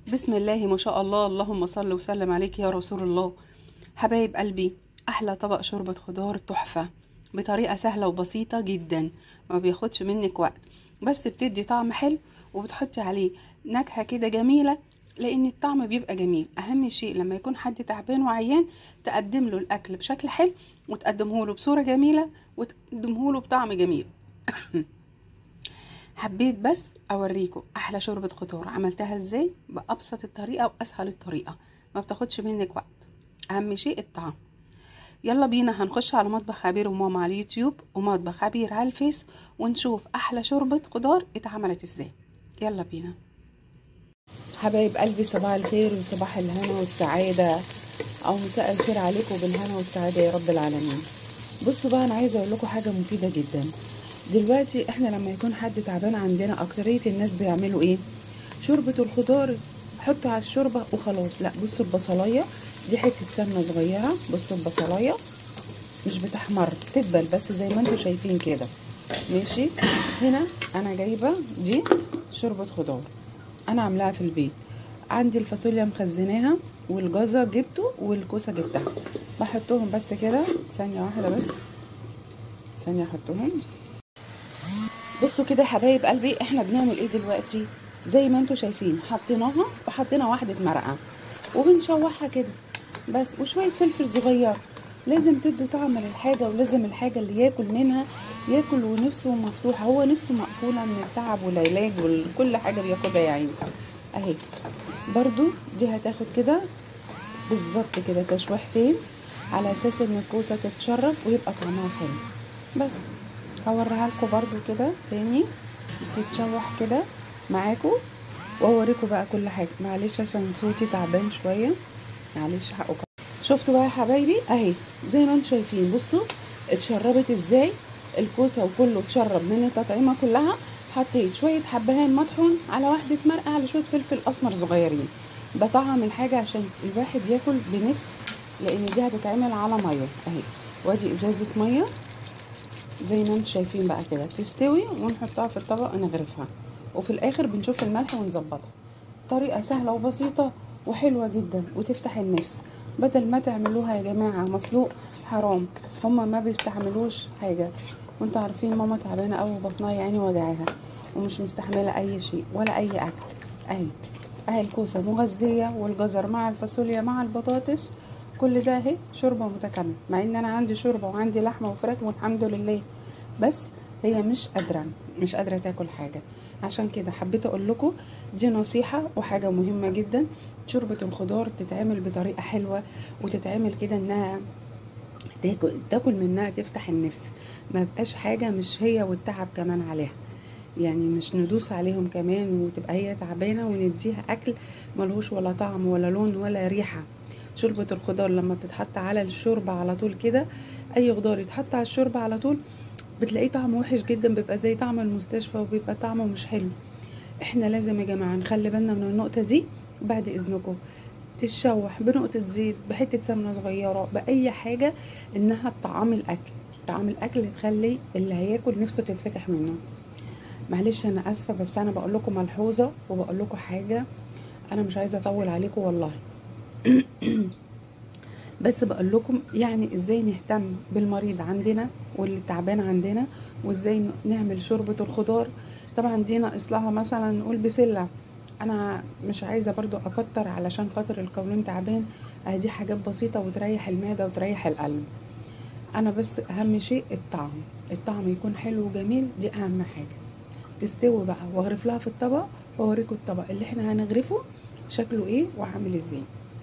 بسم الله ما شاء الله اللهم صل وسلم عليك يا رسول الله حبايب قلبي احلى طبق شوربة خضار تحفة بطريقة سهلة وبسيطة جدا ما بياخدش منك وقت بس بتدي طعم حلو وبتحطي عليه نكهة كده جميلة لان الطعم بيبقى جميل اهم شيء لما يكون حد تعبان وعيان تقدم له الاكل بشكل حلو وتقدمه له بصورة جميلة وتقدمه له بطعم جميل حبيت بس اوريكم احلى شوربه خضار عملتها ازاي بابسط الطريقه واسهل الطريقه ما بتاخدش منك وقت اهم شيء الطعم يلا بينا هنخش على مطبخ عبير وماما على اليوتيوب ومطبخ عبير على الفيس ونشوف احلى شوربه خضار اتعملت ازاي يلا بينا حبايب قلبي صباح الخير وصباح الهنا والسعادة أو مساء الخير عليكم بالهنا والسعادة يا رب العالمين بصوا بقى أنا عايزة أقول لكم حاجة مفيدة جدا دلوقتي احنا لما يكون حد تعبان عندنا أكترية الناس بيعملوا إيه شوربة الخضار حطوا على الشوربة وخلاص لا بصوا البصلاية دي حتة سمنة صغيرة بصوا البصلاية مش بتحمر تدبل بس زي ما انتوا شايفين كده ماشي هنا انا جايبه دي شوربه خضار انا عاملاها في البيت عندي الفاصوليا مخزناها والجزر جبته والكوسه جبتها بحطهم بس كده ثانيه واحده بس ثانيه احطهم بصوا كده يا حبايب قلبي احنا بنعمل ايه دلوقتي زي ما انتوا شايفين حطيناها وحطينا واحده مرقه وبنشوحها كده بس وشويه فلفل صغير لازم تدوا طعم للحاجة ولازم الحاجة اللي ياكل منها ياكل ونفسه مفتوحة هو نفسه مقفولة من التعب والعلاج وكل حاجة بياخدها يا عيني اهي برضو دي هتاخد كده بالظبط كده تشويحتين على اساس ان الكوسة تتشرب ويبقى طعمها حلو بس هوريها لكم برضو كده تاني تتشوح كده معاكم واوريكم بقى كل حاجة معلش عشان صوتي تعبان شوية معلش حقكم شفتوا بقى يا حبايبي اهي زي ما انتم شايفين بصوا اتشربت ازاي الكوسه وكله اتشرب من التطعيمه كلها حطيت شويه حبهان مطحون على واحده مرقه على شويه فلفل اسمر صغيرين ده طعم الحاجه عشان الواحد ياكل بنفس لان دي هتتعمل على ميه اهي وادي ازازه ميه زي ما انتم شايفين بقى كده تستوي ونحطها في الطبق نغرفها وفي الاخر بنشوف الملح ونظبطها طريقه سهله وبسيطه وحلوه جدا وتفتح النفس بدل ما تعملوها يا جماعة مسلوق حرام هما ما بيستحملوش حاجة وانتوا عارفين ماما تعبانة اوي بطنها يعني وجعها ومش مستحملة اي شيء ولا اي اكل اهي اهي الكوسة مغذية والجزر مع الفاصوليا مع البطاطس كل ده اهي شوربة متكاملة مع ان انا عندي شوربة وعندي لحمة وفراخ والحمد لله بس هي مش قادرة مش قادرة تاكل حاجة عشان كده حبيت اقول لكم دي نصيحة وحاجة مهمة جدا شوربة الخضار تتعمل بطريقة حلوة وتتعمل كده انها تاكل تاكل منها تفتح النفس ما بقاش حاجة مش هي والتعب كمان عليها يعني مش ندوس عليهم كمان وتبقى هي تعبانة ونديها اكل ملهوش ولا طعم ولا لون ولا ريحة شوربة الخضار لما بتتحط على الشوربة على طول كده اي خضار يتحط على الشوربة على طول بتلاقيه طعمه وحش جدا بيبقى زي طعم المستشفى وبيبقى طعمه مش حلو احنا لازم يا جماعه نخلي بالنا من النقطه دي بعد اذنكم تتشوح بنقطه زيت بحته سمنه صغيره باي حاجه انها طعام الاكل طعام الاكل تخلي اللي هياكل نفسه تتفتح منه معلش انا اسفه بس انا بقول لكم ملحوظه وبقول لكم حاجه انا مش عايزه اطول عليكم والله بس بقول لكم يعني ازاي نهتم بالمريض عندنا واللي تعبان عندنا وازاي نعمل شوربة الخضار طبعا دي ناقص لها مثلا نقول بسلة انا مش عايزة برضو اكتر علشان خاطر القولون تعبان دي حاجات بسيطة وتريح المعدة وتريح القلب انا بس اهم شيء الطعم الطعم يكون حلو وجميل دي اهم حاجة تستوي بقى واغرف لها في الطبق واوريكم الطبق اللي احنا هنغرفه شكله ايه وعامل ازاي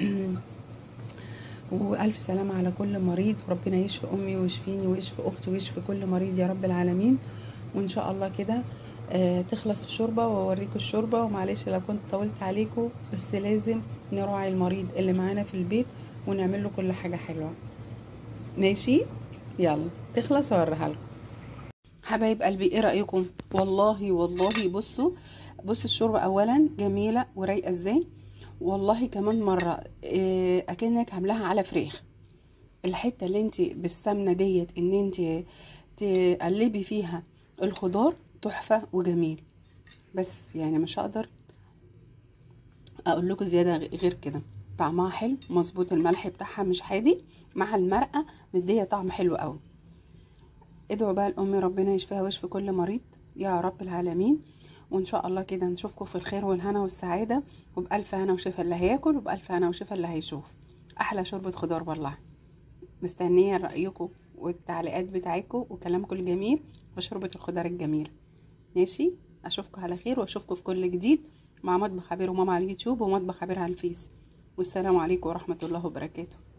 والف سلامة على كل مريض وربنا يشفي امي ويشفيني ويشفي اختي ويشفي كل مريض يا رب العالمين وان شاء الله كده آه تخلص الشوربة واوريكم الشوربة ومعلش لو كنت طولت عليكم بس لازم نراعي المريض اللي معانا في البيت ونعمل له كل حاجة حلوة ماشي يلا تخلص اوريها لكم حبايب قلبي ايه رايكم والله والله بصوا بص الشوربه اولا جميله ورايقه ازاي والله كمان مرة إيه اكنك عاملاها على فراخ الحتة اللي انت بالسمنة ديت ان انت تقلبي فيها الخضار تحفة وجميل بس يعني مش هقدر اقول لكم زياده غير كده طعمها حلو مظبوط الملح بتاعها مش حادي مع المرقه مديه طعم حلو قوي ادعوا بقى لامي ربنا يشفيها ويشفي كل مريض يا رب العالمين وان شاء الله كده نشوفكم في الخير والهنا والسعاده وبالف هنا وشفا اللي هياكل وبالف هنا وشفا اللي هيشوف احلى شوربه خضار والله مستنيه رايكم والتعليقات بتاعتكم وكلامكم الجميل وشوربه الخضار الجميله ماشي اشوفكم على خير واشوفكم في كل جديد مع مطبخ عبير وماما على اليوتيوب ومطبخ عبير على الفيس والسلام عليكم ورحمه الله وبركاته